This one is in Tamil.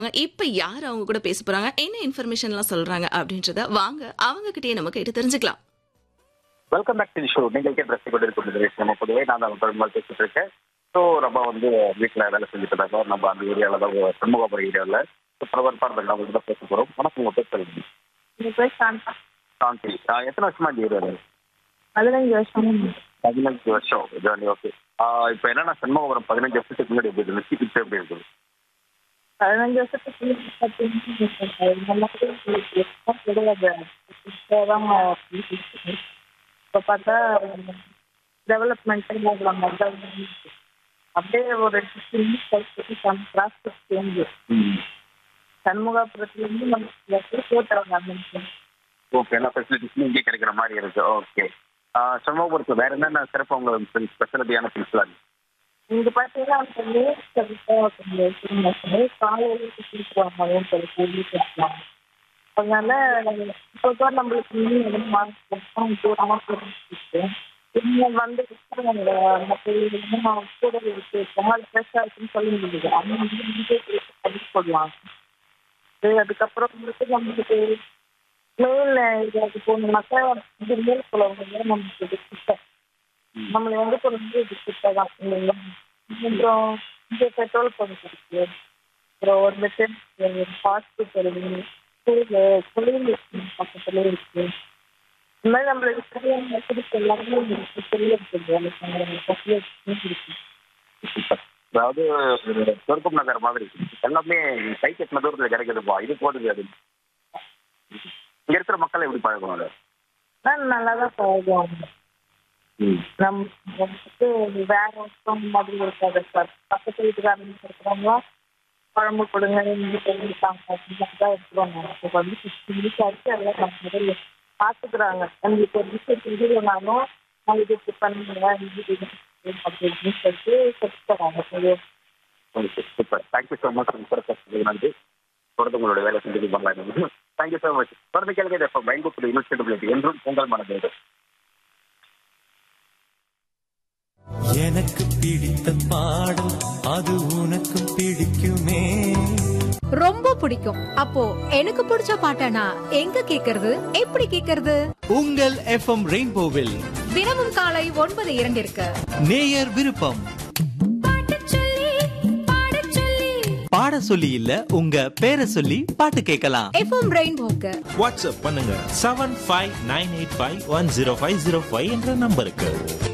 இப்ப யார் அவங்க கூட பேச போறாங்க என்ன இன்ஃபர்மேஷன்லாம் சொல்றாங்க அப்படின்றத வாங்க அவங்க கிட்டயே நம்ம கேட்டு தெரிஞ்சுக்கலாம் வெல்கம் பேக் டு ஷோ நீங்கள் கேட்டு ரசித்து கொண்டு இருக்கும் நம்ம பொதுவே நான் தான் பெருமாள் பேசிட்டு இருக்கேன் ஸோ நம்ம வந்து வீட்டில் வேலை செஞ்சுட்டு இருந்தாங்க நம்ம அந்த ஏரியாவில் தான் சண்முகாபுரம் ஏரியாவில் பரபரப்பாக இருந்தாங்க அவங்க கிட்ட பேச போகிறோம் வணக்கம் உங்கள் பேர் சொல்லுங்க இந்த பேர் சாந்தா சாந்தி ஆ, எத்தனை வருஷமா இந்த ஏரியாவில் பதினஞ்சு வருஷம் பதினஞ்சு வருஷம் ஜாலி ஓகே இப்போ என்னன்னா சண்முகபுரம் பதினஞ்சு வருஷத்துக்கு முன்னாடி எப்படி இருந்துச்சு இப்போ எப்படி இருக்குது பதினஞ்சு வருஷத்துக்கு முன்னாடி பார்த்தீங்கன்னா இந்த மாதிரி எல்லாம் கிடையாது இப்போதான் இருக்கு. இப்போ பார்த்தா டெவலப்மெண்ட் இல்லாத மாதிரி தான் இருக்கு. அப்படியே ஒரு டிராஃபிக் சேஞ்ச் சண்முகாபுரத்துலேருந்து நம்ம போட்டுறாங்க அந்த ஓகே எல்லா ஃபெசிலிட்டிஸும் இங்கே கிடைக்கிற மாதிரி இருக்கு ஓகே சண்முகபுரத்தில் வேற என்னென்ன சிறப்பு உங்களுக்கு ஸ்பெஷாலிட்டியான திங்ஸ்லாம் இருக்கு இங்க பாத்தீங்கன்னா அந்த லேட் கவிதா கொஞ்சம் காலையில கொடுத்துருவாங்க சொல்லி கேள்விப்பட்டோம் அதனால இப்போ நம்மளுக்கு இன்னும் எதுவும் மார்க் தூரமா போயிருக்கு இங்க வந்து அந்த மற்ற கூட இருக்கு பால் ஃப்ரெஷ்ஷாக இருக்குன்னு சொல்ல முடியுது அவங்க வந்து இங்கே படிச்சு போடலாம் அது அதுக்கப்புறம் வந்துட்டு நம்மளுக்கு மேல் இதுக்கு போகணும்னாக்கா இது மேல் குளம் நம்மளுக்கு இது கிட்ட நம்மளை வந்து இப்போ வந்து இது கிட்ட தான் இல்லைங்களா அப்புறம் இங்கே பெட்ரோல் பங்க் இருக்கு அப்புறம் வந்துட்டு ஹாஸ்பிட்டல் ஸ்கூலு தொழில் பக்கத்துல இருக்கு இந்த மாதிரி நம்மளுக்கு சரியான வசதி எல்லாமே இருக்கு தெரிய இருக்குது அந்த facilities இருக்கு அதாவது ஒரு சொர்க்கம் நகர் மாதிரி எல்லாமே கை கட்டின தூரத்தில் கிடைக்குதுப்பா இது போடுது அது இங்க இருக்கிற மக்கள் எப்படி பழகும் அதை ஆனால் நல்லா தான் பழகுவாங்க நம்ம வந்துட்டு வேற ஒருத்தவங்க மாதிரி இருக்காது சார் பக்கத்து வீட்டுக்காரங்க இருக்கிறவங்க குழம்பு கொடுங்க இங்கே தெரிஞ்சுட்டாங்க அப்படின்னு தான் எடுத்துருவாங்க இப்போ வந்து ஃபிஃப்டி மினிட்ஸ் ஆச்சு எல்லாம் நம்ம முதல்ல பார்த்துக்குறாங்க நம்மளுக்கு ஒரு விஷயம் தெரியலனாலும் நாளைக்கு இப்படி பண்ணுங்க இது அப்படின்னு சொல்லிட்டு செட் தராங்க okay super thank you so much உங்கள் நன்றி தொடர்ந்து உங்களோட வேலை செஞ்சு பண்ணலாம் தேங்க்யூ ஸோ மச் தொடர்ந்து கேளுங்க இப்போ பயன்படுத்த யூனிவர்சிட்டி என்றும் உங்கள் மனதோடு எனக்கு பிடித்த பாடல் அது உனக்கும் பிடிக்குமே ரொம்ப பிடிக்கும் அப்போ எனக்கு பிடிச்ச பாட்டனா எங்க கேக்குறது எப்படி கேக்குறது உங்கள் எஃப்எம் ரெயின்போவில் தினமும் காலை ஒன்பது இரண்டிற்கு நேயர் விருப்பம் பாட சொல்லி இல்ல உங்க பேரை சொல்லி பாட்டு கேட்கலாம் எஃப்எம் ரெயின்போக்கு வாட்ஸ்அப் பண்ணுங்க seven five nine eight five one zero five zero five என்ற நம்பருக்கு